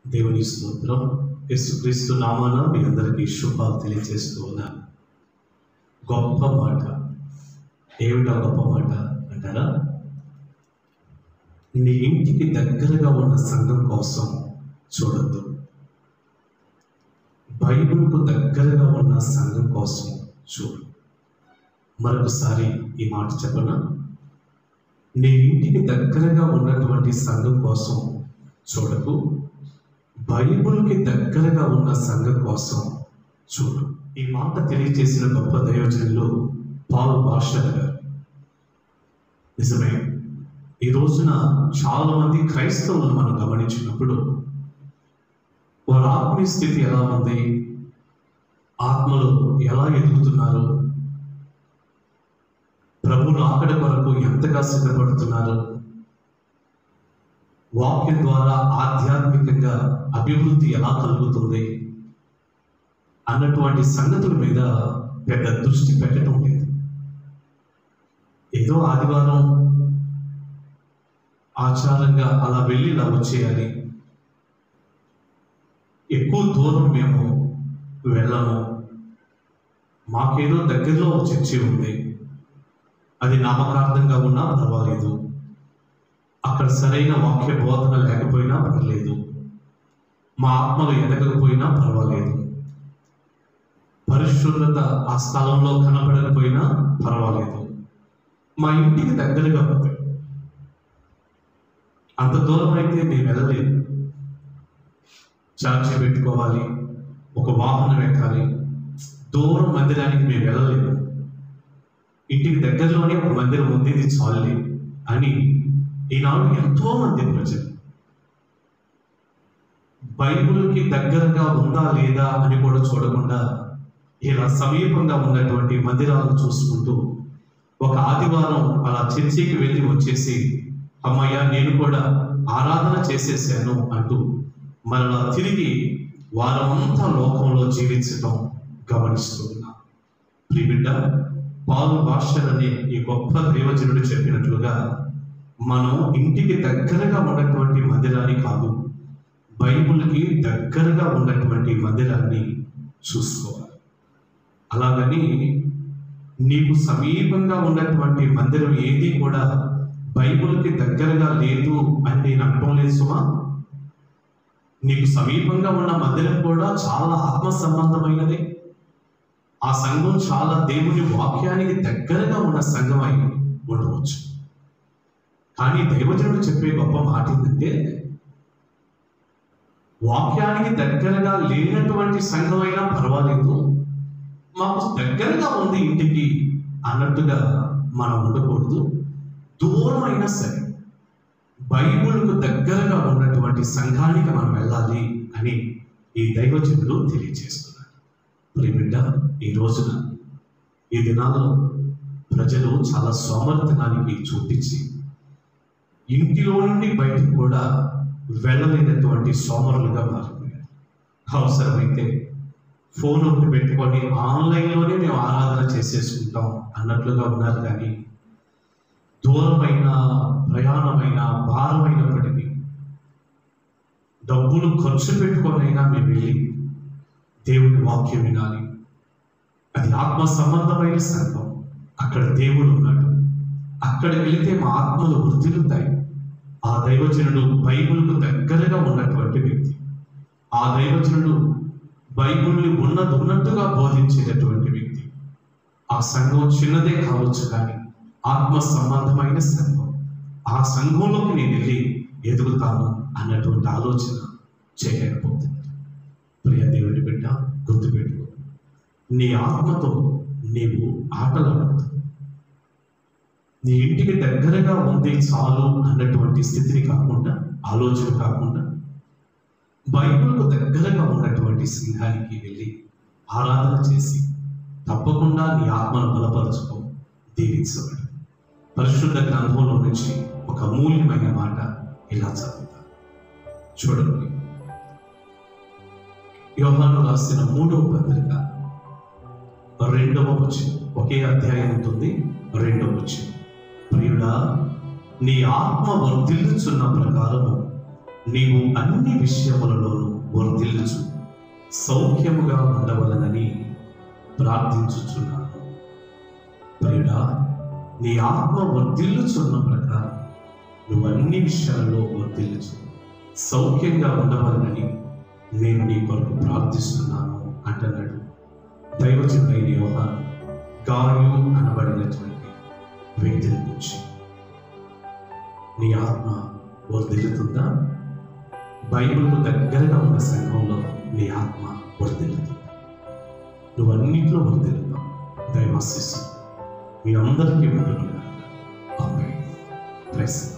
దేవుని స్తోత్రం యేసుక్రీస్తు నామాన మీ అందరికీ శుభాలు తెలియజేస్తూ ఉన్నాను గొప్ప మాట ఏమిటా గొప్ప మాట అంటారా నీ ఇంటికి దగ్గరగా ఉన్న సంఘం కోసం చూడొద్దు బైబిల్కు దగ్గరగా ఉన్న సంఘం కోసం చూడు మరొకసారి ఈ మాట చెప్పనా నీ ఇంటికి దగ్గరగా ఉన్నటువంటి సంఘం కోసం చూడకు బైబిల్కి దగ్గరగా ఉన్న సంఘం కోసం చూడు ఈ మాట తెలియజేసిన గొప్ప దయోజనులు పాలు భాషలు గారు నిజమే ఈ రోజున చాలా మంది క్రైస్తవులను మనం గమనించినప్పుడు వారి ఆత్మీయ స్థితి ఎలా ఉంది ఆత్మలు ఎలా ఎదుగుతున్నారు ప్రభు రాకడ కొరకు ఎంతగా సిద్ధపడుతున్నారు వాక్యం ద్వారా ఆధ్యాత్మికంగా అభివృద్ధి ఎలా కలుగుతుంది అన్నటువంటి సంగతుల మీద పెద్ద దృష్టి పెట్టడం లేదు ఏదో ఆదివారం ఆచారంగా అలా వెళ్ళి ఇలా వచ్చేయాలి ఎక్కువ దూరం మేము వెళ్ళము మాకేదో దగ్గరలో ఒక చర్చి ఉంది అది నామకార్థంగా ఉన్నా పర్వాలేదు అక్కడ సరైన వాక్య బోధన లేకపోయినా పర్లేదు మా ఆత్మలు ఎదగకపోయినా పర్వాలేదు పరిశుభ్రత ఆ స్థలంలో కనబడకపోయినా పర్వాలేదు మా ఇంటికి దగ్గరగా ఉంది అంత దూరం అయితే మేము వెళ్ళలేదు చార్జీ పెట్టుకోవాలి ఒక వాహనం ఎక్కాలి దూరం మందిరానికి మేము వెళ్ళలేము ఇంటికి దగ్గరలోనే ఒక మందిరం ఉంది ఇది చాలే అని ఈనాడు ఎంతో మంది ప్రజలు బైబిల్కి దగ్గరగా ఉందా లేదా అని కూడా చూడకుండా ఇలా సమీపంగా ఉన్నటువంటి మందిరాలను చూసుకుంటూ ఒక ఆదివారం అలా చర్చికి వెళ్ళి వచ్చేసి అమ్మయ్య నేను కూడా ఆరాధన చేసేసాను అంటూ మరలా తిరిగి వారమంతా లోకంలో జీవించడం గమనిస్తున్నా ప్రిబిడ్డ పాలు భాషలనే ఈ గొప్ప దేవజనుడు చెప్పినట్లుగా మనం ఇంటికి దగ్గరగా ఉన్నటువంటి మందిరాన్ని కాదు బైబిల్కి దగ్గరగా ఉన్నటువంటి మందిరాన్ని చూసుకోవాలి అలాగని నీకు సమీపంగా ఉన్నటువంటి మందిరం ఏది కూడా బైబిల్కి దగ్గరగా లేదు అని నేను అనటం లేదు సుమా నీకు సమీపంగా ఉన్న మందిరం కూడా చాలా ఆత్మ సంబంధమైనది ఆ సంఘం చాలా దేవుని వాక్యానికి దగ్గరగా ఉన్న సంఘమై ఉండవచ్చు కానీ దైవజనుడు చెప్పే గొప్ప మాట ఏంటంటే వాక్యానికి దగ్గరగా లేనటువంటి సంఘమైనా పర్వాలేదు మాకు దగ్గరగా ఉంది ఇంటికి అన్నట్టుగా మనం ఉండకూడదు దూరమైనా సరే బైబిల్కు దగ్గరగా ఉన్నటువంటి సంఘానికి మనం వెళ్ళాలి అని ఈ దైవజనుడు తెలియజేస్తున్నాడు మరి బిడ్డ ఈ రోజున ఈ దినాల్లో ప్రజలు చాలా సోమర్థనానికి చూపించి ఇంటిలో నుండి బయటకు కూడా వెళ్ళలేనటువంటి సోమరులుగా మారిపోయారు అవసరమైతే ఫోన్ ఒకటి పెట్టుకొని ఆన్లైన్లోనే మేము ఆరాధన చేసేసుకుంటాం అన్నట్లుగా ఉన్నారు కానీ దూరమైన ప్రయాణమైన భారమైనప్పటికీ డబ్బులు ఖర్చు పెట్టుకొనైనా మేము వెళ్ళి దేవుని వాక్యం వినాలి అది ఆత్మ సంబంధమైన సంఘం అక్కడ దేవుడు ఉన్నాడు అక్కడికి వెళితే మా ఆత్మలు వృద్ధిలుతాయి ఆ దైవజనుడు బైబిల్కు దగ్గరగా ఉన్నటువంటి వ్యక్తి ఆ దైవజనుడు బైబిల్ని ఉన్నది ఉన్నట్టుగా బోధించేటటువంటి వ్యక్తి ఆ సంఘం చిన్నదే కావచ్చు కానీ ఆత్మ సంబంధమైన సంఘం ఆ సంఘంలోకి నేను వెళ్ళి ఎదుగుతాను అన్నటువంటి ఆలోచన చేయలేకపోతుంది ప్రియ దేవుడి బిడ్డ గుర్తుపెట్టుకో నీ ఆత్మతో నీవు ఆటలాడద్దు నీ ఇంటికి దగ్గరగా ఉంది చాలు అన్నటువంటి స్థితిని కాకుండా ఆలోచన కాకుండా బైబిల్కు దగ్గరగా ఉన్నటువంటి సింహానికి వెళ్ళి ఆరాధన చేసి తప్పకుండా నీ ఆత్మను బలపరచుకో దీవించబడు పరిశుద్ధ గ్రంథంలో నుంచి ఒక అమూల్యమైన మాట ఇలా చదువుతా చూడండి యోహాను రాసిన మూడవ పత్రిక రెండవ వచ్చిన ఒకే అధ్యాయం ఉంటుంది రెండవ వచ్చిన ప్రియుడా నీ ఆత్మ వర్ధిల్లుచున్న ప్రకారము నీవు అన్ని విషయములలోనూ వర్ధిల్లుచు సౌఖ్యముగా ఉండవలనని ప్రార్థించుచున్నాను ప్రియుడా నీ ఆత్మ వర్ధిల్లుచున్న ప్రకారం నువ్వు అన్ని విషయాలలో వర్ధిల్లుచు సౌఖ్యంగా ఉండవాలని నేను నీ కొరకు ప్రార్థిస్తున్నాను అంటున్నాడు దైవజనుడైన యోహాను గాయు అనబడినటువంటి వ్యక్తిని గురించి నీ ఆత్మ వర్ధిల్లుతుందా బైబిల్కు దగ్గరగా ఉన్న సంఘంలో నీ ఆత్మ వర్ధిల్లుతుంది నువ్వు అన్నింటిలో వర్ధిల్లుతావు దైవాశిస్సు మీ అందరికీ విడుదల ఆమె ప్రెస్